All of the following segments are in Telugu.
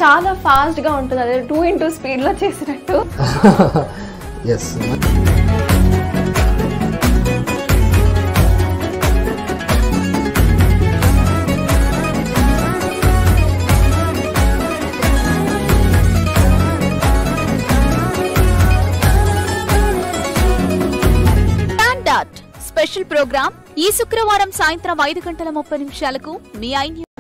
చాలా ఫాస్ట్ గా ఉంటుంది అదే టూ ఇంటూ స్పీడ్ లో చేసినట్టు ఎస్ స్టాండర్డ్ స్పెషల్ ప్రోగ్రామ్ ఈ శుక్రవారం సాయంత్రం ఐదు గంటల ముప్పై నిమిషాలకు మీ I news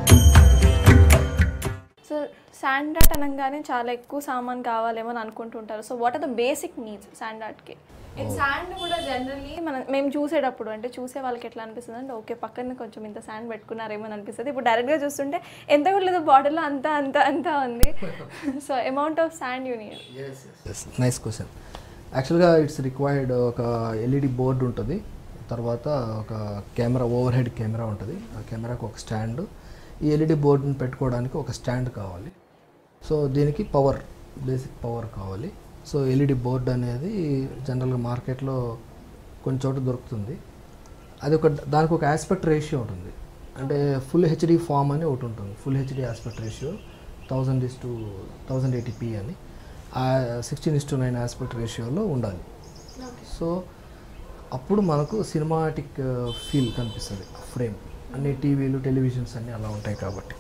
so sand art అనగానే చాలా ఎక్కువ సామాన్ కావాలేమో అని అనుకుంటుంటారు so what are the basic needs sand ఆర్ట్కి అండ్ శాండ్ కూడా జనరల్లీ మనం మేము చూసేటప్పుడు అంటే చూసే వాళ్ళకి ఎట్లా అనిపిస్తుంది అంటే ఓకే పక్కన కొంచెం ఇంత శాండ్ పెట్టుకున్నారేమో అని అనిపిస్తుంది ఇప్పుడు డైరెక్ట్గా చూస్తుంటే ఎంత కూడా లేదు బాటిల్లో అంత అంత అంత ఉంది so amount of sand you need yes nice question యాక్చువల్గా ఇట్స్ రిక్వైర్డ్ ఒక ఎల్ఈడి బోర్డు ఉంటుంది తర్వాత ఒక కెమెరా ఓవర్ హెడ్ కెమెరా ఉంటుంది ఆ కెమెరాకి ఒక స్టాండ్ ఈ ఎల్ఈడి బోర్డుని పెట్టుకోవడానికి ఒక స్టాండ్ కావాలి సో దీనికి పవర్ బేసిక్ పవర్ కావాలి సో ఎల్ఈడి బోర్డు అనేది జనరల్గా మార్కెట్లో కొన్ని చోట దొరుకుతుంది అది ఒక దానికి ఒక ఆస్పెక్ట్ రేషియో ఉంటుంది అంటే ఫుల్ హెచ్డి ఫామ్ అని ఒకటి ఉంటుంది full HD aspect ratio thousand is to thousand eighty P అని ఆ sixteen is to nine aspect రేషియోలో ఉండాలి సో అప్పుడు మనకు సినిమాటిక్ ఫీల్ కనిపిస్తుంది ఫ్రేమ్ అన్ని టీవీలు టెలివిజన్స్ అన్నీ అలా ఉంటాయి కాబట్టి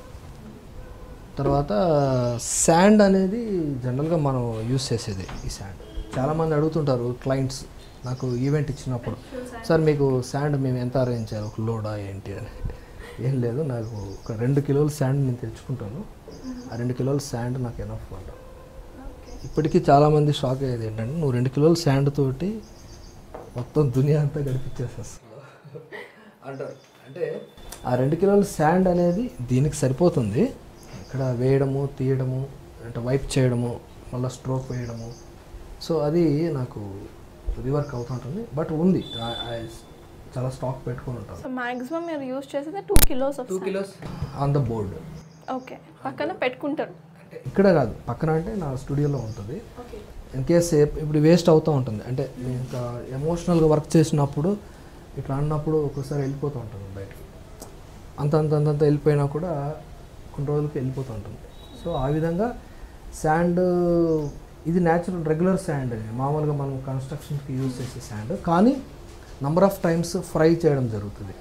తర్వాత శాండ్ అనేది జనరల్గా మనం యూస్ చేసేది ఈ శాండ్ చాలామంది అడుగుతుంటారు క్లయింట్స్ నాకు ఈవెంట్ ఇచ్చినప్పుడు సార్ మీకు శాండ్ మేము ఎంత అరేంజ్ చేయాలి ఒక లోడా ఏంటి అని ఏం లేదు నాకు ఒక రెండు కిలోల శాండ్ నేను తెచ్చుకుంటాను ఆ రెండు కిలోల శాండ్ నాకు ఎనఫ్ అంటారు ఇప్పటికీ చాలామంది షాక్ అయ్యేది ఏంటంటే నువ్వు రెండు కిలోల శాండ్ తోటి మొత్తం దునియా అంతా గడిపించేసేస్తావు అంటారు అంటే ఆ రెండు కిలోల శాండ్ అనేది దీనికి సరిపోతుంది ఇక్కడ వేయడము తీయడము అంటే వైప్ చేయడము మళ్ళీ స్ట్రోక్ వేయడము సో అది నాకు రివర్క్ అవుతుంటుంది బట్ ఉంది ఆ- ఆ చాలా స్టాక్ పెట్టుకొని ఉంటాను సో మాక్సిమం మీరు యూస్ చేసేది two kilos of two kilos on the board okay పక్కన పెట్టుకుంటారు అంటే ఇక్కడ కాదు పక్కన అంటే నా స్టూడియోలో ఉంటుంది ఇన్ కేస్ ఇప్పుడు వేస్ట్ అవుతూ ఉంటుంది అంటే నేను ఇంకా ఎమోషనల్గా వర్క్ చేసినప్పుడు ఇట్లా అన్నప్పుడు ఒక్కోసారి వెళ్ళిపోతూ ఉంటుంది బయటకు అంత అంత అంత అంత వెళ్ళిపోయినా కూడా కొన్ని రోజులకి వెళ్ళిపోతూ ఉంటుంది సో ఆ విధంగా శాండ్ ఇది న్యాచురల్ రెగ్యులర్ శాండ్ మామూలుగా మనం కన్స్ట్రక్షన్కి యూజ్ చేసే శాండ్ కానీ నంబర్ ఆఫ్ టైమ్స్ ఫ్రై చేయడం జరుగుతుంది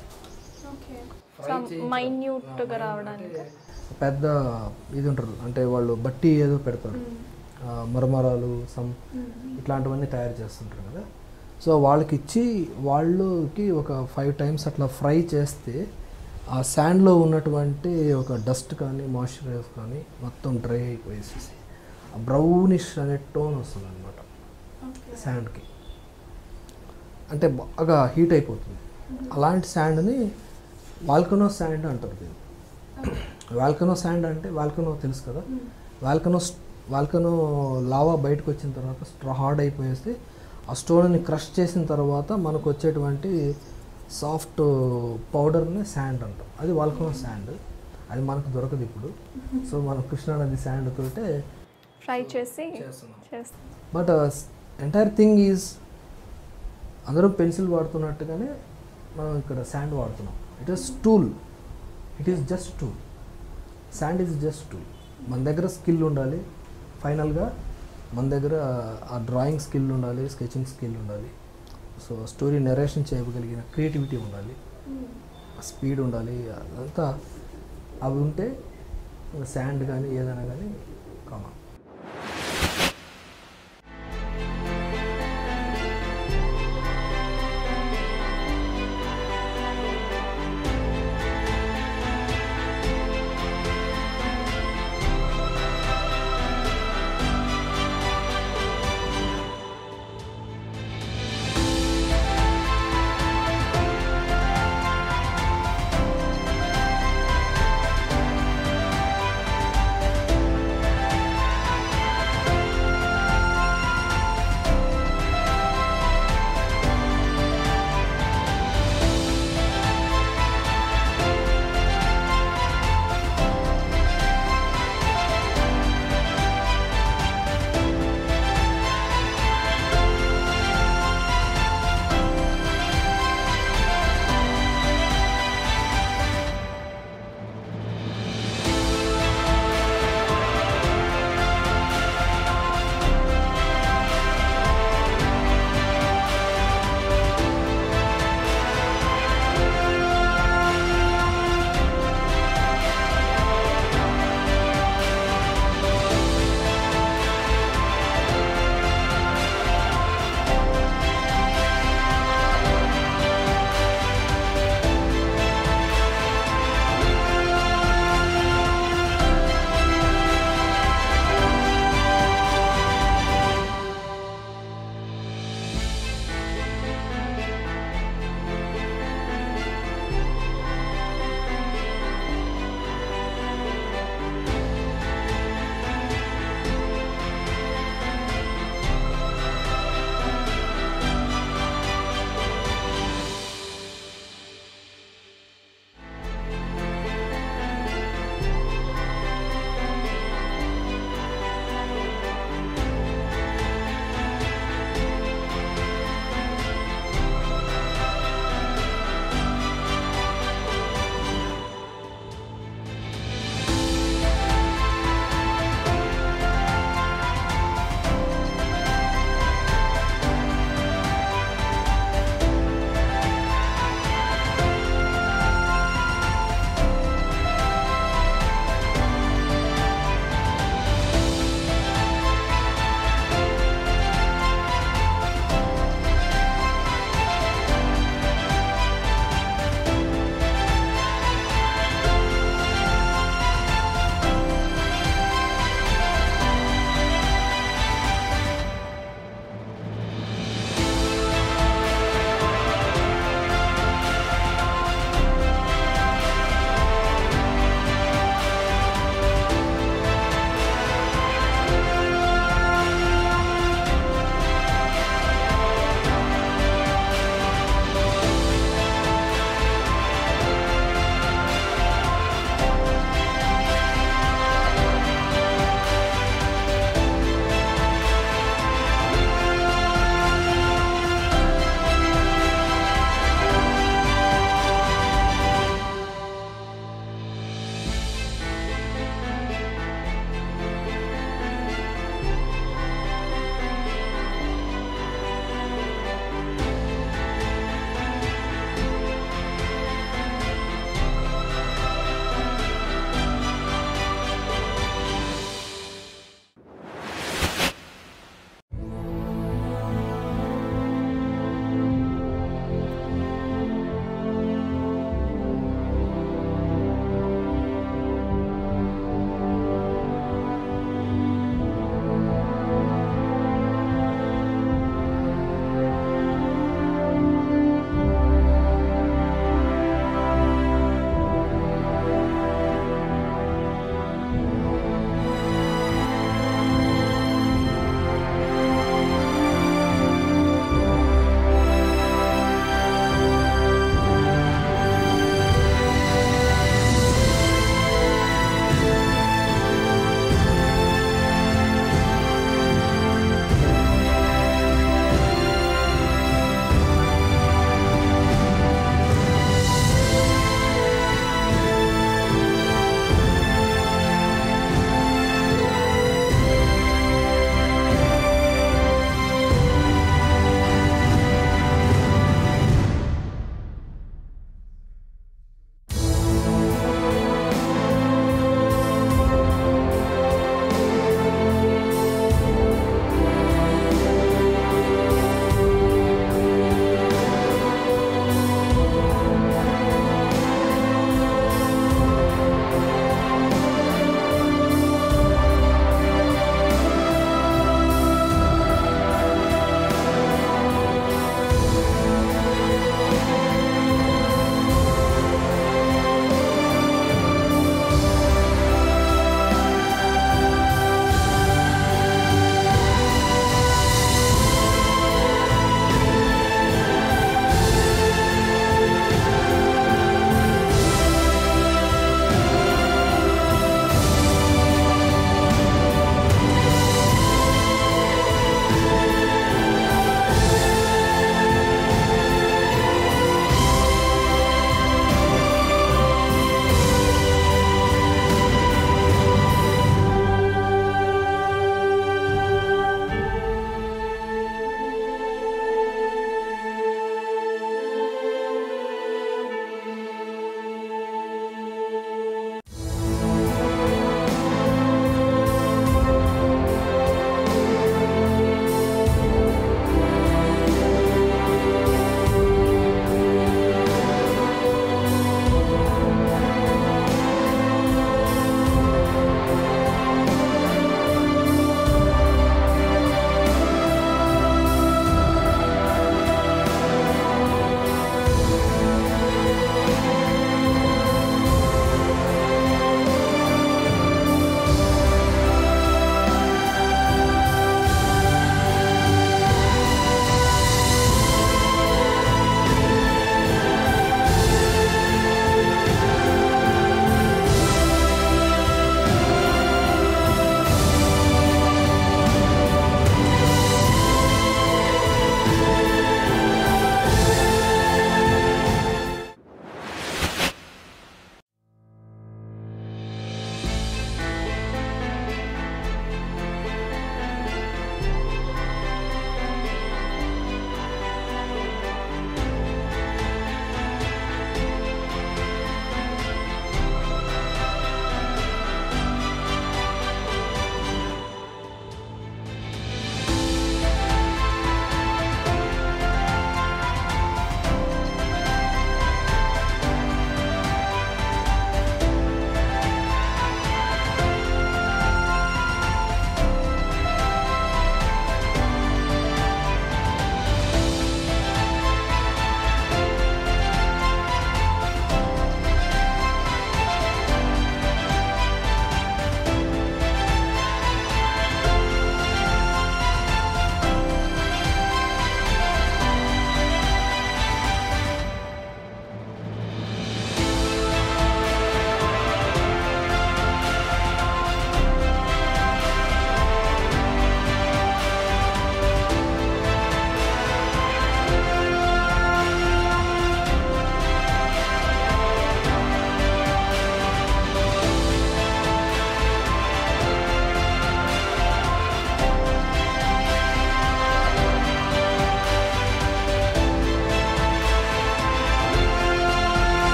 మైన్యూట్గా రావడానికి పెద్ద ఇది ఉంటారు అంటే వాళ్ళు బట్టి ఏదో పెడతారు ఆ, మరమరాలు సమ్ ఇట్లాంటివన్నీ తయారు చేస్తుంటారు కదా సో వాళ్ళకి ఇచ్చి వాళ్ళకి ఒక ఫైవ్ టైమ్స్ అట్లా ఫ్రై చేస్తే ఆ శాండ్లో ఉన్నటువంటి ఒక డస్ట్ కానీ మాయిశ్చరైజ్ కానీ మొత్తం డ్రై అయిపోయేసేసి ఆ బ్రౌనిష్ అనే టోన్ వస్తుంది అనమాట శాండ్కి అంటే బాగా హీట్ అయిపోతుంది అలాంటి శాండ్ని వాల్కనో శాండ్ అంటారు దీన్ని వాల్కనో శాండ్ అంటే వాల్కనో తెలుసు కదా వాల్కనో వాల్కనో లావా బయటకు వచ్చిన తర్వాత స్ట్రా హార్డ్ అయిపోయేసి ఆ స్టోన్ని క్రష్ చేసిన తర్వాత మనకు వచ్చేటువంటి సాఫ్ట్ పౌడర్ని శాండ్ అంటాం అది వాల్కనో శాండ్ అది మనకు దొరకదు ఇప్పుడు సో మన కృష్ణానది శాండ్ తోటే ఫ్రై చేసి చేస్తున్నాం చేస్తాం బట్ ఎంటైర్ థింగ్ ఈజ్ అందరూ పెన్సిల్ వాడుతున్నట్టుగానే మనం ఇక్కడ శాండ్ వాడుతున్నాం it is tool it is just tool sand is just tool మన దగ్గర స్కిల్ ఉండాలి ఫైనల్గా మన దగ్గర ఆ డ్రాయింగ్ స్కిల్ ఉండాలి స్కెచింగ్ స్కిల్ ఉండాలి సో స్టోరీ నెరేషన్ చేయగలిగిన క్రియేటివిటీ ఉండాలి స్పీడ్ ఉండాలి అదంతా అవి ఉంటే శాండ్ కానీ ఏదైనా కానీ కామన్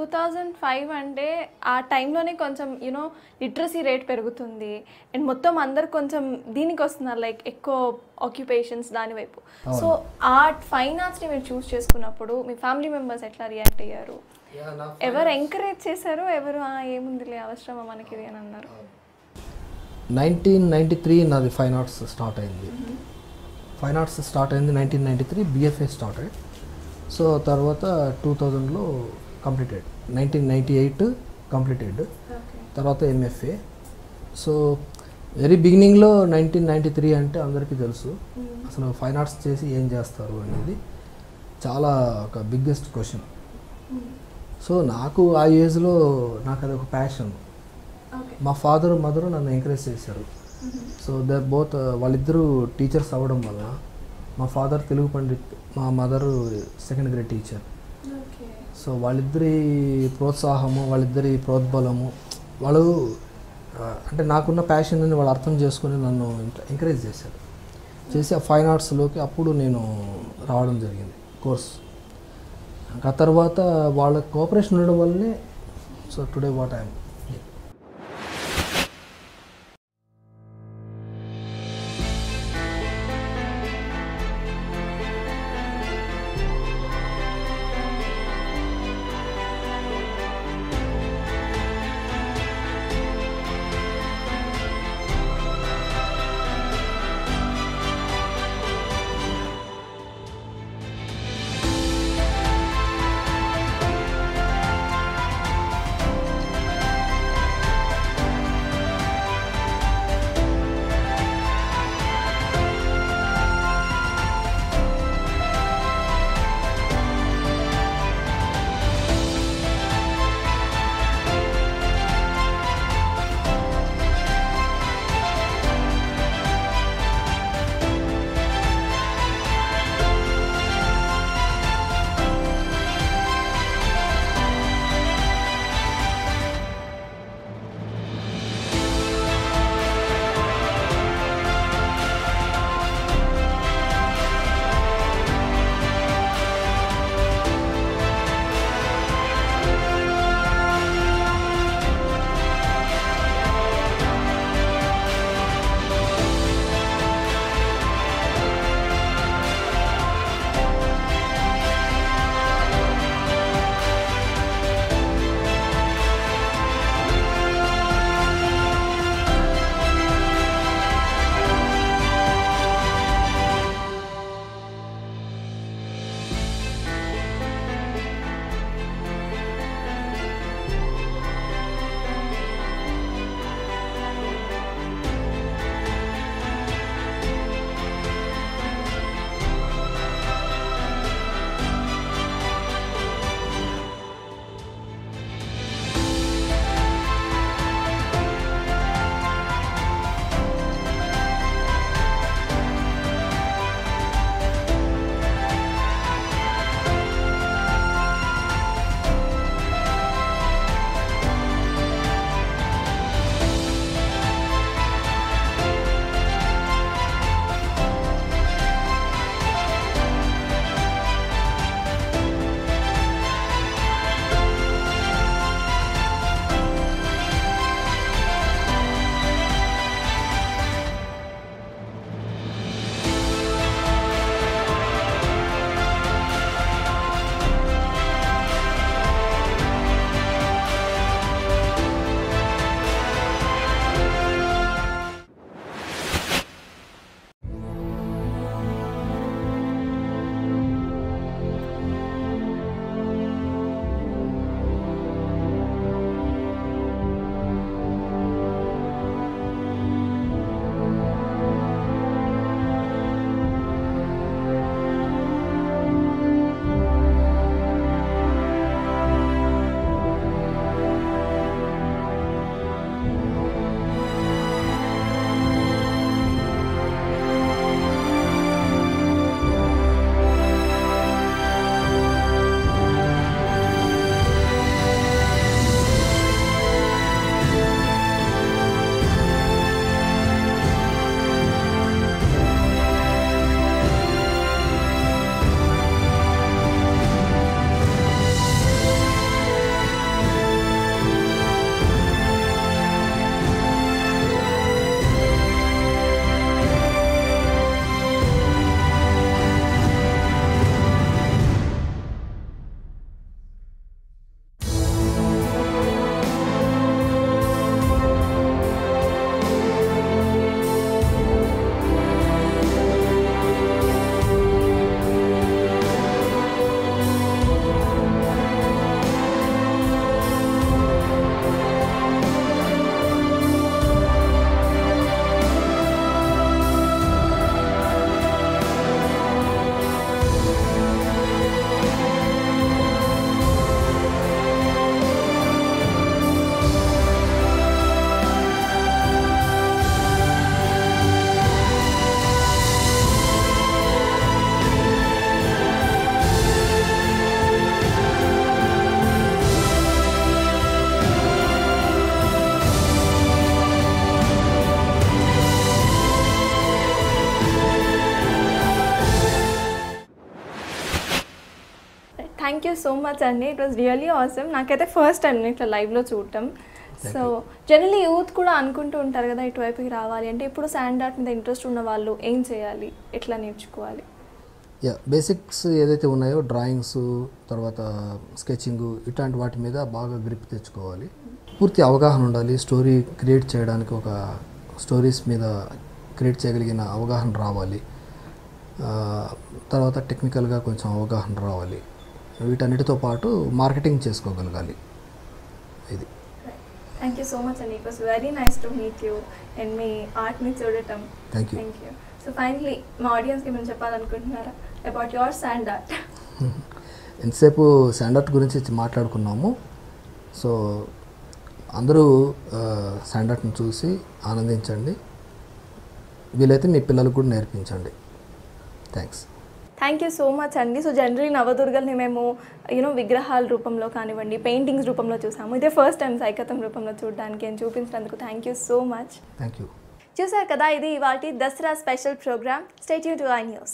టూ థౌజండ్ ఫైవ్ అంటే ఆ టైంలోనే కొంచెం యూనో లిటరసీ రేట్ పెరుగుతుంది అండ్ మొత్తం అందరు కొంచెం దీనికి వస్తున్నారు లైక్ ఎక్కువ ఆక్యుపేషన్స్ దాని వైపు సో ఆర్ట్ ఫైన్ ఆర్ట్స్ని మీరు చూస్ చేసుకున్నప్పుడు మీ ఫ్యామిలీ మెంబర్స్ ఎట్లా రియాక్ట్ అయ్యారు ఎవరు ఎంకరేజ్ చేశారు ఎవరు "ఆ, ఏముందిలే అవసరమా మనకి ఇది అని అన్నారు నైన్టీన్ నైంటీ త్రీ నాది ఫైన్ ఆర్ట్స్ స్టార్ట్ అయింది ఫైన్ ఆర్ట్స్ స్టార్ట్ అయింది nineteen ninety three BFA start అయ్యి సో తర్వాత టూ థౌజండ్లో completed nineteen ninety eight completed తర్వాత ఎంఎఫ్ఏ సో వెరీ బిగినింగ్లో నైన్టీన్ నైంటీ త్రీ అంటే అందరికీ తెలుసు అసలు ఫైన్ ఆర్ట్స్ చేసి ఏం చేస్తారు అనేది చాలా ఒక బిగ్గెస్ట్ క్వశ్చన్ సో నాకు ఆ ఏజ్లో నాకు అది ఒక ప్యాషన్ ఓకే మా ఫాదర్ మదర్ నన్ను ఎంకరేజ్ చేశారు సో దే బోత్ వాళ్ళిద్దరూ టీచర్స్ అవ్వడం వల్ల మా ఫాదర్ తెలుగు పండిత్ మా mother second grade teacher okay so వాళ్ళిద్దరి ప్రోత్సాహము వాళ్ళిద్దరి ప్రోద్బలము వాళ్ళు ఆ, అంటే నాకున్న ప్యాషన్ని వాళ్ళు అర్థం చేసుకొని నన్ను ఎంకరేజ్ చేశారు చేసి ఆ ఫైన్ ఆర్ట్స్లోకి అప్పుడు నేను రావడం జరిగింది కోర్స్ ఆ తర్వాత వాళ్ళ కోఆపరేషన్ ఉండడం వల్లనే so today what I'm you so much అండి ఇట్ వాస్ రియలీ ఆసమ్ నాకైతే ఫస్ట్ టైం ఇట్లా లైవ్లో చూడటం సో జనరలీ యూత్ కూడా అనుకుంటూ ఉంటారు కదా ఇటువైపుకి రావాలి అంటే ఇప్పుడు శాండ్ ఆర్ట్ మీద ఇంట్రెస్ట్ ఉన్న వాళ్ళు ఏం చేయాలి ఎట్లా నేర్చుకోవాలి యా బేసిక్స్ ఏదైతే ఉన్నాయో డ్రాయింగ్స్ తర్వాత స్కెచింగ్ ఇట్లాంటి వాటి మీద బాగా గ్రిప్ తెచ్చుకోవాలి పూర్తి అవగాహన ఉండాలి స్టోరీ క్రియేట్ చేయడానికి ఒక స్టోరీస్ మీద క్రియేట్ చేయగలిగిన అవగాహన రావాలి ఆ, తర్వాత టెక్నికల్గా కొంచెం అవగాహన రావాలి వీటన్నిటితో పాటు మార్కెటింగ్ చేసుకోగలగాలి ఇది థ్యాంక్ యూ సో మచ్ అండి it was very nice to meet you and మీ ఆర్ట్ని చూడటం thank you thank you so finally మా ఆడియన్స్కి మేము చెప్పాలనుకుంటున్నారా అబౌట్ యువర్ శాండ్ ఆర్ట్ ఎంతసేపు శాండర్ట్ గురించి మాట్లాడుకున్నాము సో అందరూ శాండర్ట్ని చూసి ఆనందించండి వీలైతే మీ పిల్లలకు కూడా నేర్పించండి thanks thank you so much అండి సో జనరలీ నవదుర్గల్ని మేము యూనో విగ్రహాల రూపంలో కానివ్వండి పెయింటింగ్స్ రూపంలో చూసాము ఇదే ఫస్ట్ టైం సైకతం రూపంలో చూడడానికి అని చూపించినందుకు thank you so much thank you చూసారు కదా ఇది ఇవాటి Dussehra special program statue to I News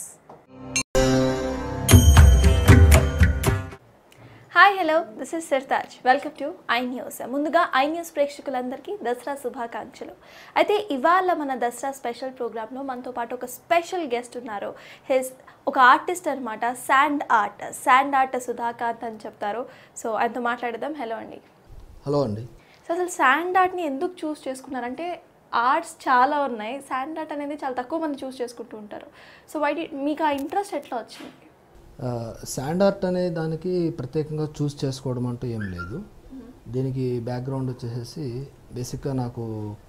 hi hello this is Sirtaj welcome to I News ముందుగా ఐ న్యూస్ ప్రేక్షకులందరికీ దసరా శుభాకాంక్షలు అయితే ఇవాళ మన దసరా స్పెషల్ ప్రోగ్రాంలో మనతో పాటు ఒక స్పెషల్ గెస్ట్ ఉన్నారు హిస్ ఒక ఆర్టిస్ట్ అనమాట sand art sand art Sudhakanth అని చెప్తారు సో ఆయనతో మాట్లాడదాం హలో అండి హలో అండి సో అసలు శాండ్ ఆర్ట్ని ఎందుకు చూస్ చేసుకున్నారంటే ఆర్ట్స్ చాలా ఉన్నాయి శాండ్ ఆర్ట్ అనేది చాలా తక్కువ మంది చూస్ చేసుకుంటూ ఉంటారు సో వై మీకు ఆ ఇంట్రెస్ట్ ఎట్లా వచ్చింది శాండ్ ఆర్ట్ అనే దానికి ప్రత్యేకంగా చూస్ చేసుకోవడం అంటూ ఏం లేదు దీనికి బ్యాక్గ్రౌండ్ వచ్చేసేసి బేసిక్గా నాకు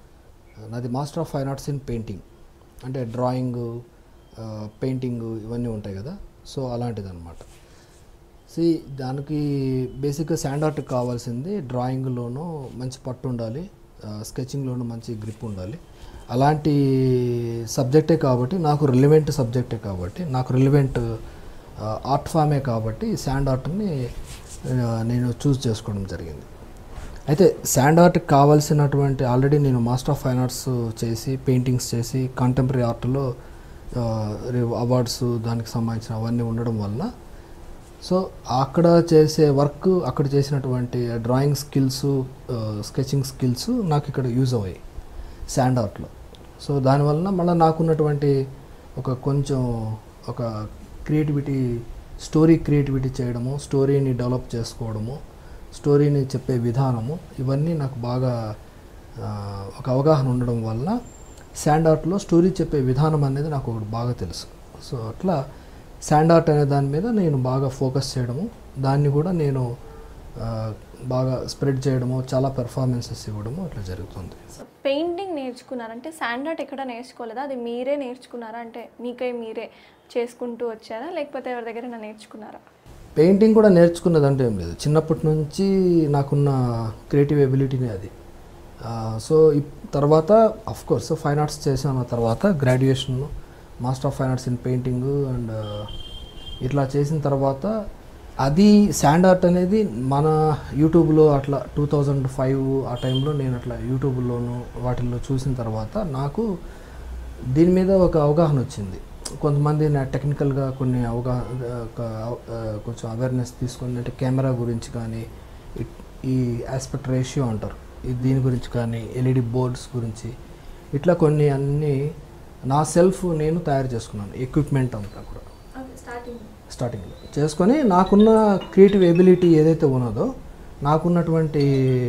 నాది master of fine arts in painting అంటే డ్రాయింగ్ పెయింటింగ్ ఇవన్నీ ఉంటాయి కదా సో అలాంటిది అనమాట సి దానికి బేసిక్గా శాండ్ ఆర్ట్ కావాల్సింది డ్రాయింగ్లోనూ మంచి పట్టు ఉండాలి స్కెచింగ్లోనూ మంచి గ్రిప్ ఉండాలి అలాంటి సబ్జెక్టే కాబట్టి నాకు రిలివెంట్ సబ్జెక్టే కాబట్టి నాకు రిలివెంట్ ఆర్ట్ ఫామే కాబట్టి శాండ్ ఆర్ట్ని నేను చూస్ చేసుకోవడం జరిగింది అయితే శాండ్ ఆర్ట్కి కావాల్సినటువంటి ఆల్రెడీ నేను మాస్టర్ ఆఫ్ ఫైన్ ఆర్ట్స్ చేసి పెయింటింగ్స్ చేసి కాంటెంపరీ ఆర్ట్లో అవార్డ్స్ దానికి సంబంధించిన అవన్నీ ఉండడం వల్ల సో అక్కడ చేసే వర్క్ అక్కడ చేసినటువంటి డ్రాయింగ్ స్కిల్స్ స్కెచింగ్ స్కిల్స్ నాకు ఇక్కడ యూజ్ అయ్యాయి శాండ్ ఆర్ట్లో సో దానివలన మళ్ళీ నాకున్నటువంటి ఒక కొంచెం ఒక క్రియేటివిటీ స్టోరీ క్రియేటివిటీ చేయడము స్టోరీని డెవలప్ చేసుకోవడము స్టోరీని చెప్పే విధానము ఇవన్నీ నాకు బాగా ఆ, ఒక అవగాహన ఉండడం వల్ల శాండ్ ఆర్ట్లో స్టోరీ చెప్పే విధానం అనేది నాకు ఒకటి బాగా తెలుసు సో అట్లా శాండ్ ఆర్ట్ అనే దాని మీద నేను బాగా ఫోకస్ చేయడము దాన్ని కూడా నేను ఆ, బాగా స్ప్రెడ్ చేయడము చాలా పెర్ఫార్మెన్సెస్ ఇవ్వడము అట్లా జరుగుతుంది సో పెయింటింగ్ నేర్చుకున్నారంటే శాండ్ ఆర్ట్ ఎక్కడ నేర్చుకోలేదా అది మీరే నేర్చుకున్నారా అంటే మీకై మీరే చేసుకుంటూ వచ్చారా లేకపోతే ఎవరి దగ్గర నేర్చుకున్నారా పెయింటింగ్ కూడా నేర్చుకున్నదంటే ఏం లేదు చిన్నప్పటి నుంచి నాకున్న క్రియేటివ్ ఎబిలిటీనే అది ఆ, సో ఇప్- తర్వాత అఫ్ కోర్స్ ఫైన్ ఆర్ట్స్ చేసిన తర్వాత graduation master of fine arts in painting and ఇట్లా చేసిన తర్వాత అది శాండ్ ఆర్ట్ అనేది మన యూట్యూబ్లో అట్లా టూ థౌజండ్ ఫైవ్ ఆ టైంలో నేను అట్లా యూట్యూబ్లోను వాటిల్లో చూసిన తర్వాత నాకు దీని మీద ఒక అవగాహన వచ్చింది కొంతమంది నా టెక్నికల్గా కొన్ని అవగాహన ఒక ఆ, కొంచెం అవేర్నెస్ తీసుకొని అంటే కెమెరా గురించి కానీ ఇట్- ఈ ఆస్పెక్ట్ రేషియో అంటారు ఈ దీని గురించి కానీ ఎల్ఈడి బోర్డ్స్ గురించి ఇట్లా కొన్ని అన్నీ నా సెల్ఫ్ నేను తయారు చేసుకున్నాను ఎక్విప్మెంట్ అంతా కూడా స్టార్టింగ్ స్టార్టింగ్లో చేసుకొని నాకున్న క్రియేటివ్ ఎబిలిటీ ఏదైతే ఉన్నదో నాకున్నటువంటి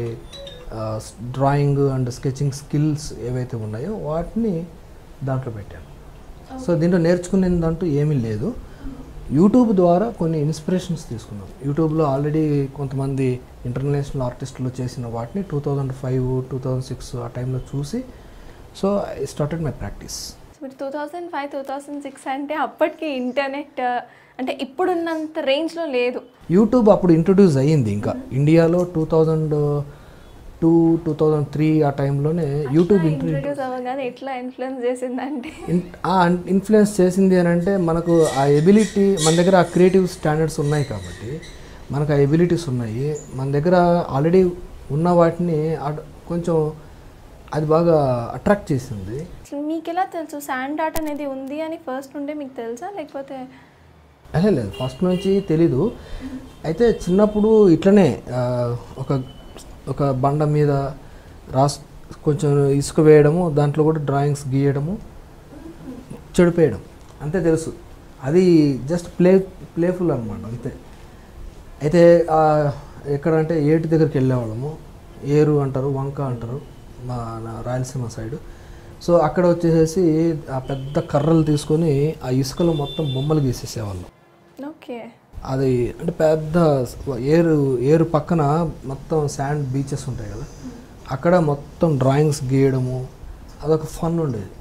డ్రాయింగ్ అండ్ స్కెచింగ్ స్కిల్స్ ఏవైతే ఉన్నాయో వాటిని దాంట్లో పెట్టాను సో దీంట్లో నేర్చుకునేదంటూ ఏమీ లేదు యూట్యూబ్ ద్వారా కొన్ని ఇన్స్పిరేషన్స్ తీసుకున్నాను యూట్యూబ్లో ఆల్రెడీ కొంతమంది ఇంటర్నేషనల్ ఆర్టిస్టులు చేసిన వాటిని two thousand five two thousand six ఆ టైంలో చూసి so I started my practice మీరు two thousand five two thousand six అంటే అప్పటికి ఇంటర్నెట్ అంటే ఇప్పుడున్నంత రేంజ్లో లేదు యూట్యూబ్ అప్పుడు ఇంట్రొడ్యూస్ అయ్యింది ఇంకా ఇండియాలో two thousand two two thousand three ఆ టైంలోనే యూట్యూబ్ ఇంట్రొడ్యూస్ ఇంట్రడ్యూస్ అవ్వగానే ఎట్లా ఇన్ఫ్లుయెన్స్ చేసిందంటే ఇన్ఫ్లుయెన్స్ చేసింది అని అంటే మనకు ఆ ఎబిలిటీ మన దగ్గర ఆ క్రియేటివ్ స్టాండర్డ్స్ ఉన్నాయి కాబట్టి మనకు ఆ ఎబిలిటీస్ ఉన్నాయి మన దగ్గర ఆల్రెడీ ఉన్న వాటిని అడ్- కొంచెం అది బాగా అట్రాక్ట్ చేసింది అసలు మీకు ఎలా తెలుసు శాండ్ ఆర్ట్ అనేది ఉంది అని ఫస్ట్ నుండే మీకు తెలుసా లేకపోతే అదే లేదు ఫస్ట్ నుంచి తెలీదు అయితే చిన్నప్పుడు ఇట్లనే ఆ, ఒక ఒక బండ మీద రాస్ కొంచెం ఇసుక వేయడము దాంట్లో కూడా డ్రాయింగ్స్ గీయడము చెడిపోయడం అంతే తెలుసు అది జస్ట్ ప్లే ప్లేఫుల్ అనమాట అంతే అయితే ఆ, ఎక్కడంటే ఏటి దగ్గరికి వెళ్ళేవాళ్ళము ఏరు అంటారు వంక అంటారు మా నా రాయలసీమ సైడ్ సో అక్కడ వచ్చేసేసి ఆ పెద్ద కర్రలు తీసుకొని ఆ ఇసుకలో మొత్తం బొమ్మలు గీసేసేవాళ్ళం ఓకే అది అంటే పెద్ద ఏరు ఏరు పక్కన మొత్తం శాండ్ బీచెస్ ఉంటాయి కదా అక్కడ మొత్తం డ్రాయింగ్స్ గీయడము అదొక ఫన్ ఉండేది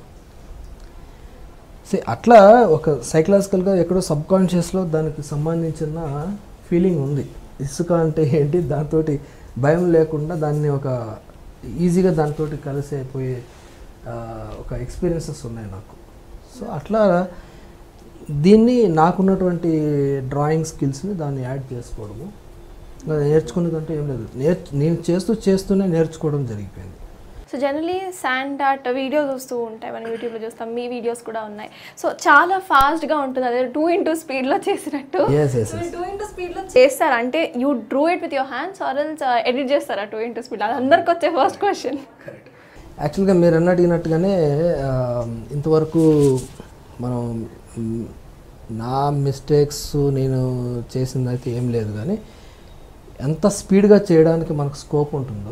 సే అట్లా ఒక సైకలాజికల్గా ఎక్కడో సబ్ కాన్షియస్లో దానికి సంబంధించిన ఫీలింగ్ ఉంది ఇసుక అంటే ఏంటి దాంతో భయం లేకుండా దాన్ని ఒక ఈజీగా దాంతో కలిసి అయిపోయే ఆ, ఒక ఎక్స్పీరియన్సెస్ ఉన్నాయి నాకు సో అట్లా దీన్ని నాకున్నటువంటి డ్రాయింగ్ స్కిల్స్ని దాన్ని యాడ్ చేసుకోవడము అది నేర్చుకునేదంటే ఏం లేదు నేర్ నేను చేస్తూ చేస్తూనే నేర్చుకోవడం జరిగిపోయింది so generally sand art video చూస్తూ ఉంటాయి మనం యూట్యూబ్లో చూస్తాం మీ వీడియోస్ కూడా ఉన్నాయి సో చాలా ఫాస్ట్గా ఉంటుంది అదే టూ ఇంటూ స్పీడ్లో చేసినట్టు yes yes yes two into స్పీడ్లో చేస్తారా అంటే you drew it with your hands or else edit చేస్తారా టూ ఇంటూ స్పీడ్ అది అందరికి వచ్చే ఫస్ట్ క్వశ్చన్ యాక్చువల్గా మీరు అన్న అడిగినట్టుగానే ఆ, ఇంతవరకు మనం మ్, నా మిస్టేక్స్ నేను చేసింది అయితే ఏం లేదు కానీ ఎంత స్పీడ్గా చేయడానికి మనకు స్కోప్ ఉంటుందో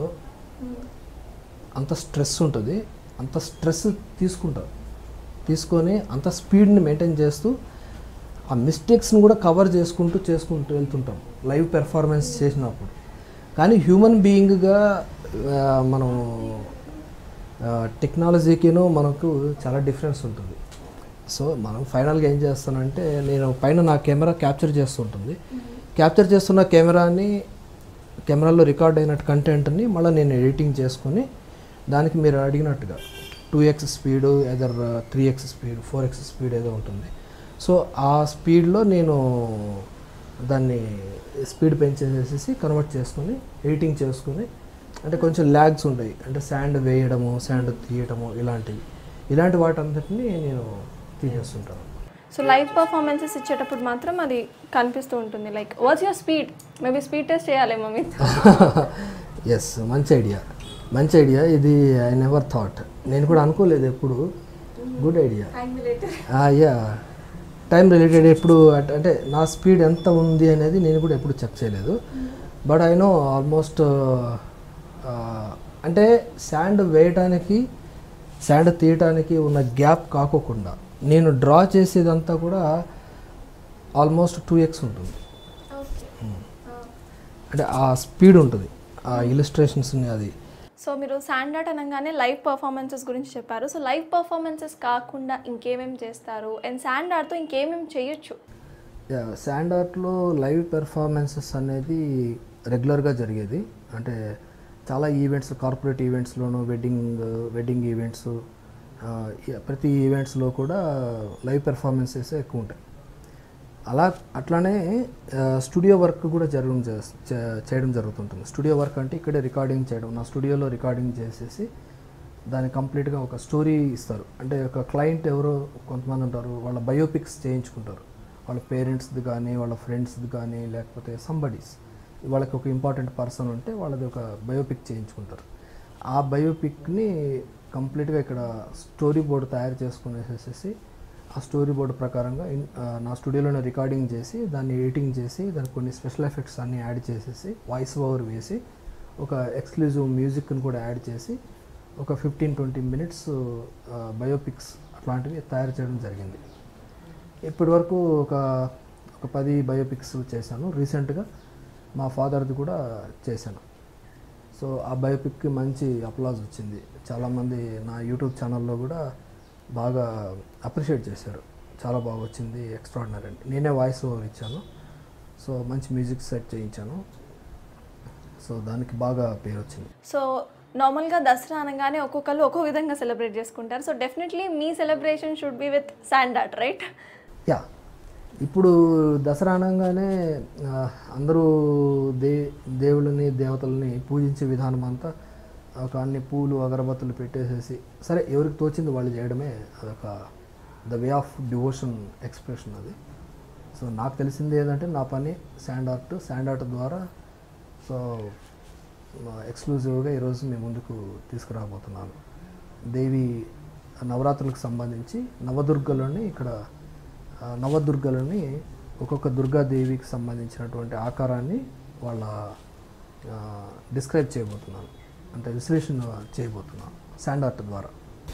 అంత స్ట్రెస్ ఉంటుంది అంత స్ట్రెస్ తీసుకుంటారు తీసుకొని అంత స్పీడ్ని మెయింటైన్ చేస్తూ ఆ మిస్టేక్స్ని కూడా కవర్ చేసుకుంటూ చేసుకుంటూ వెళ్తుంటాం లైవ్ పెర్ఫార్మెన్స్ చేసినప్పుడు కానీ హ్యూమన్ బీయింగ్గా మనం టెక్నాలజీకిను మనకు చాలా డిఫరెన్స్ ఉంటుంది సో మనం ఫైనల్గా ఏం చేస్తానంటే నేను పైన నా కెమెరా క్యాప్చర్ చేస్తుంటుంది క్యాప్చర్ చేస్తున్న కెమెరాని కెమెరాలో రికార్డ్ అయినట్టు కంటెంట్ని మళ్ళీ నేను ఎడిటింగ్ చేసుకొని దానికి మీరు అడిగినట్టుగా two X speed either three X speed four X speed ఏదో ఉంటుంది సో ఆ స్పీడ్లో నేను దాన్ని స్పీడ్ పెంచేసేసి కన్వర్ట్ చేసుకొని ఎడిటింగ్ చేసుకొని అంటే కొంచెం ల్యాగ్స్ ఉంటాయి అంటే శాండ్ వేయడము శాండ్ తీయడము ఇలాంటివి ఇలాంటి వాటంతటిని నేను తీసేస్తుంటాను సో లైవ్ పర్ఫార్మెన్సెస్ ఇచ్చేటప్పుడు మాత్రం అది కనిపిస్తూ ఉంటుంది like what's your speed maybe speed test చేయాలేమో మీరు ఎస్ మంచి ఐడియా మంచి ఐడియా ఇది ఐ నెవర్ థాట్ నేను కూడా అనుకోలేదు ఎప్పుడు good idea yeah time related ఎప్పుడు అట్- అంటే నా స్పీడ్ ఎంత ఉంది అనేది నేను కూడా ఎప్పుడు చెక్ చేయలేదు బట్ ఐ నో ఆల్మోస్ట్ అంటే శాండ్ వేయటానికి శాండ్ తీయటానికి ఉన్న గ్యాప్ కాకోకుండా నేను డ్రా చేసేదంతా కూడా ఆల్మోస్ట్ టూ ఎక్స్ ఉంటుంది అంటే ఆ స్పీడ్ ఉంటుంది ఆ ఇలిస్ట్రేషన్స్ని అది సో మీరు శాండ్ ఆర్ట్ అనగానే లైవ్ పర్ఫార్మెన్సెస్ గురించి చెప్పారు సో లైవ్ పర్ఫార్మెన్సెస్ కాకుండా ఇంకేమేమి చేస్తారు అండ్ శాండ్ ఆర్ట్తో ఇంకేమేమి చేయొచ్చు శాండ్ ఆర్ట్లో లైవ్ పెర్ఫార్మెన్సెస్ అనేది రెగ్యులర్గా జరిగేది అంటే చాలా ఈవెంట్స్ కార్పొరేట్ ఈవెంట్స్లోను వెడ్డింగ్ వెడ్డింగ్ ఈవెంట్స్ ప్రతి ఈవెంట్స్లో కూడా లైవ్ పెర్ఫార్మెన్సెస్ ఎక్కువ ఉంటాయి అలా అట్లానే స్టూడియో వర్క్ కూడా జరగడం చేస్- చే- చేయడం జరుగుతుంటుంది స్టూడియో వర్క్ అంటే ఇక్కడే రికార్డింగ్ చేయడం నా స్టూడియోలో రికార్డింగ్ చేసేసి దాన్ని కంప్లీట్గా ఒక స్టోరీ ఇస్తారు అంటే ఒక క్లయింట్ ఎవరో కొంతమంది ఉంటారు వాళ్ళ బయోపిక్స్ చేయించుకుంటారు వాళ్ళ పేరెంట్స్ది కానీ వాళ్ళ ఫ్రెండ్స్ది కానీ లేకపోతే సంబడీస్ వాళ్ళకి ఒక ఇంపార్టెంట్ పర్సన్ ఉంటే వాళ్ళది ఒక బయోపిక్ చేయించుకుంటారు ఆ బయోపిక్ని కంప్లీట్గా ఇక్కడ స్టోరీ బోర్డు తయారు చేసుకునేసేసి ఆ స్టోరీ బోర్డు ప్రకారంగా ఇన్- ఆ, నా స్టూడియోలోనే రికార్డింగ్ చేసి దాన్ని ఎడిటింగ్ చేసి దానికి కొన్ని స్పెషల్ ఎఫెక్ట్స్ అన్నీ యాడ్ చేసేసి వాయిస్ ఓవర్ వేసి ఒక ఎక్స్క్లూజివ్ మ్యూజిక్ని కూడా యాడ్ చేసి ఒక ఫిఫ్టీన్ ట్వంటీ మినిట్స్ బయోపిక్స్ అట్లాంటివి తయారు చేయడం జరిగింది ఇప్పటి వరకు ఒక ఒక పది బయోపిక్స్ చేశాను రీసెంట్గా మా ఫాదర్ది కూడా చేశాను సో ఆ బయోపిక్కి మంచి అప్లాజ్ వచ్చింది చాలామంది నా యూట్యూబ్ ఛానల్లో కూడా బాగా అప్రిషియేట్ చేశారు చాలా బాగా వచ్చింది ఎక్స్ట్రాడినరీ అని నేనే వాయిస్ ఓవర్ ఇచ్చాను సో మంచి మ్యూజిక్ సెట్ చేయించాను సో దానికి బాగా పేరు వచ్చింది సో నార్మల్గా దసరా అనగానే ఒక్కొక్కరు ఒక్కో విధంగా సెలబ్రేట్ చేసుకుంటారు సో డెఫినెట్లీ మీ celebration should be with sand art right yeah ఇప్పుడు దసరా అనగానే ఆ, అందరూ దే దేవుళ్ళని దేవతల్ని పూజించే విధానం అంతా ఒక అన్ని పూలు అగరబత్తులు పెట్టేసేసి సరే ఎవరికి తోచింది వాళ్ళు చేయడమే అదొక the way of devotion expression అది సో నాకు తెలిసింది ఏంటంటే నా పని శాండ్ ఆర్ట్ శాండ్ ఆర్ట్ ద్వారా సో ఎక్స్క్లూజివ్గా ఈరోజు మీ ముందుకు తీసుకురాబోతున్నాను దేవి నవరాత్రులకు సంబంధించి నవదుర్గలని ఇక్కడ ఆ, నవదుర్గలని ఒక్కొక్క దుర్గాదేవికి సంబంధించినటువంటి ఆకారాన్ని వాళ్ళ డిస్క్రైబ్ చేయబోతున్నాను అంటే విశ్లేషణ చేయబోతున్నాను శాండ్ ఆర్ట్ ద్వారా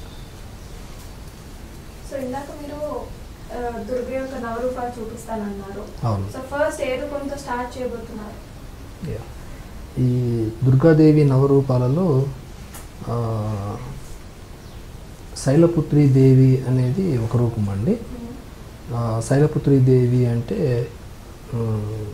సో ఇందాక మీరు ఆ, దుర్గ యొక్క నవరూపాలు చూపిస్తానన్నారు అవును సో ఫస్ట్ ఏ రూపంతో స్టార్ట్ చేయబోతున్నారు Yeah. ఈ దుర్గాదేవి నవరూపాలలో ఆ, శైలపుత్రి దేవి అనేది ఒక రూపం అండి ఆ, శైలపుత్రి దేవి అంటే ఉమ్,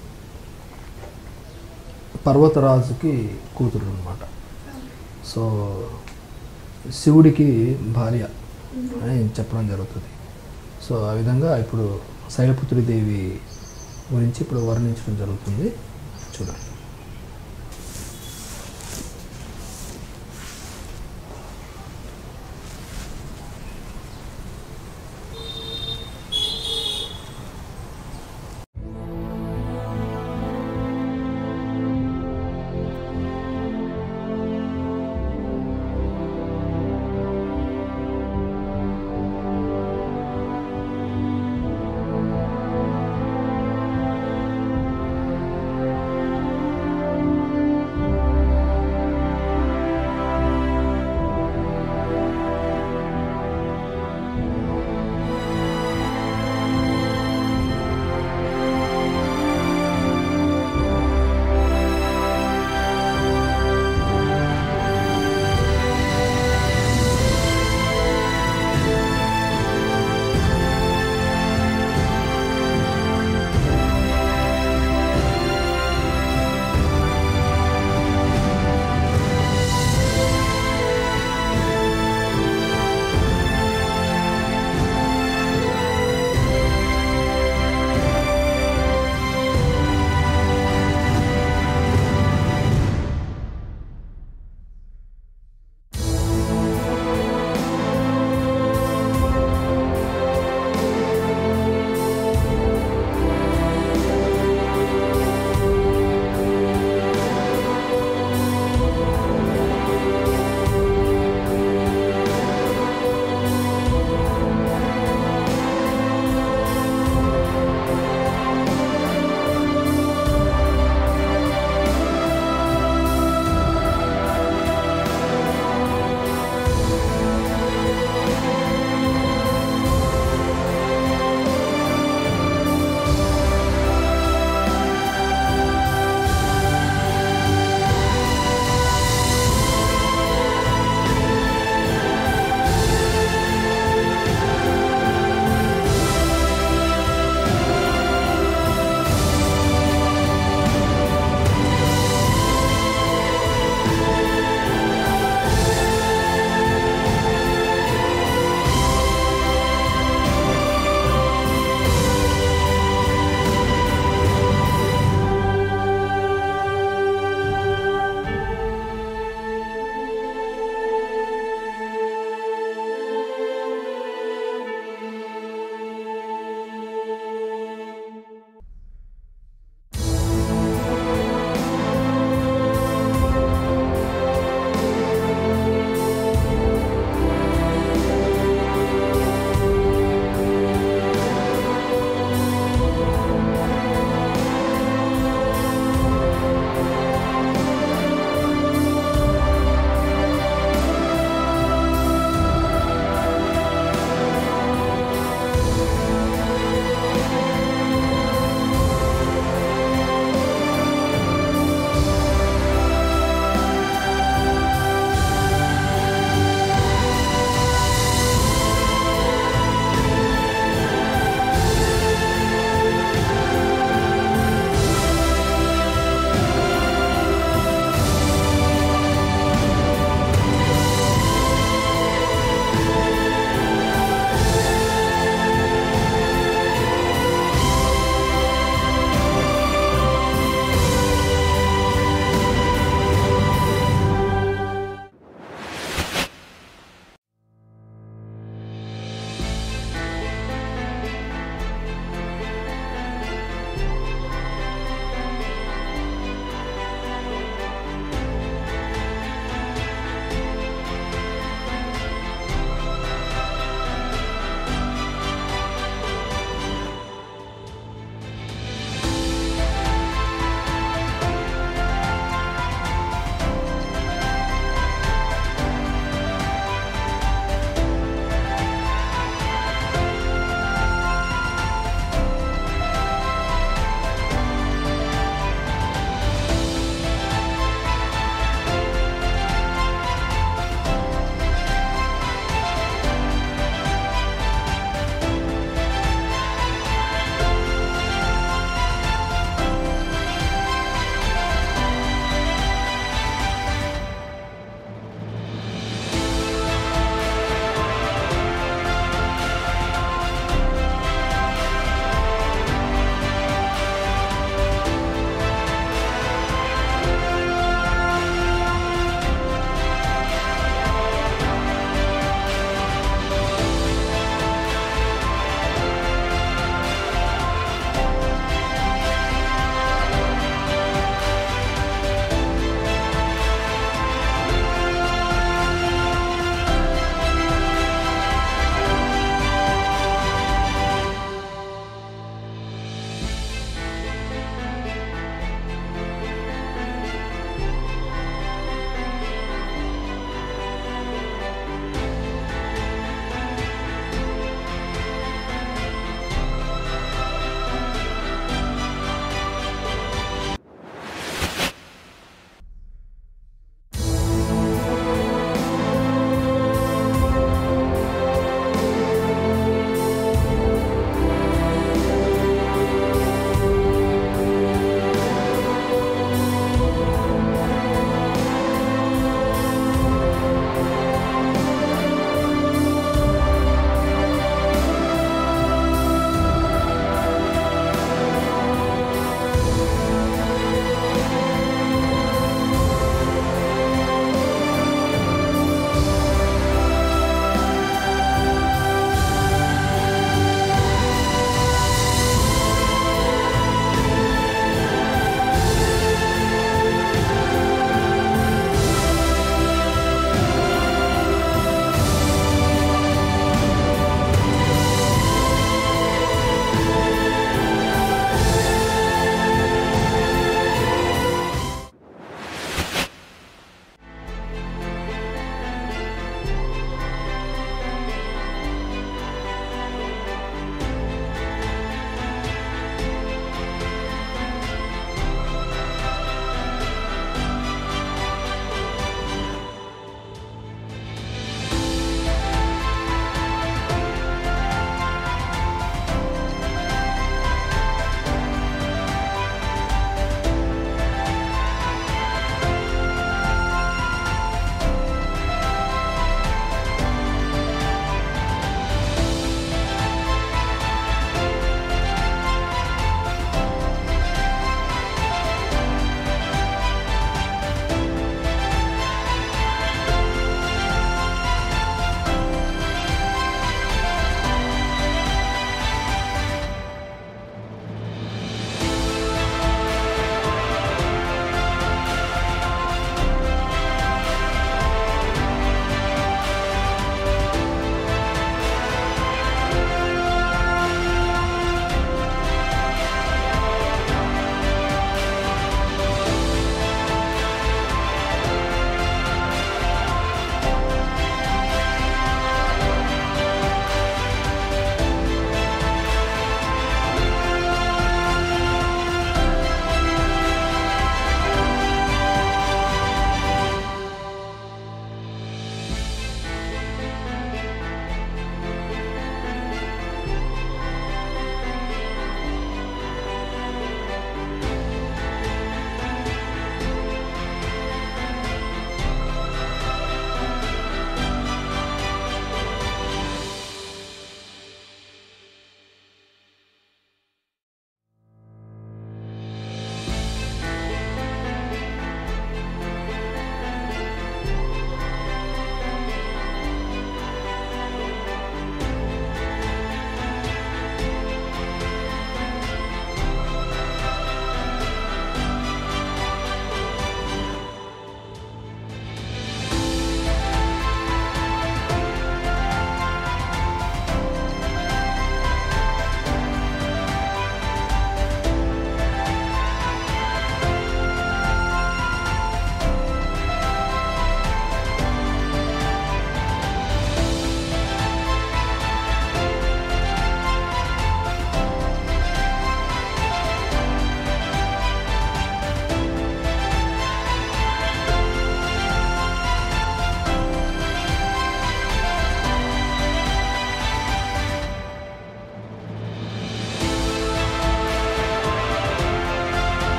పర్వతరాజుకి కూతురు అనమాట సో శివుడికి భార్య అని చెప్పడం జరుగుతుంది సో ఆ విధంగా ఇప్పుడు శైలపుత్రి దేవి గురించి ఇప్పుడు వర్ణించడం జరుగుతుంది చూడండి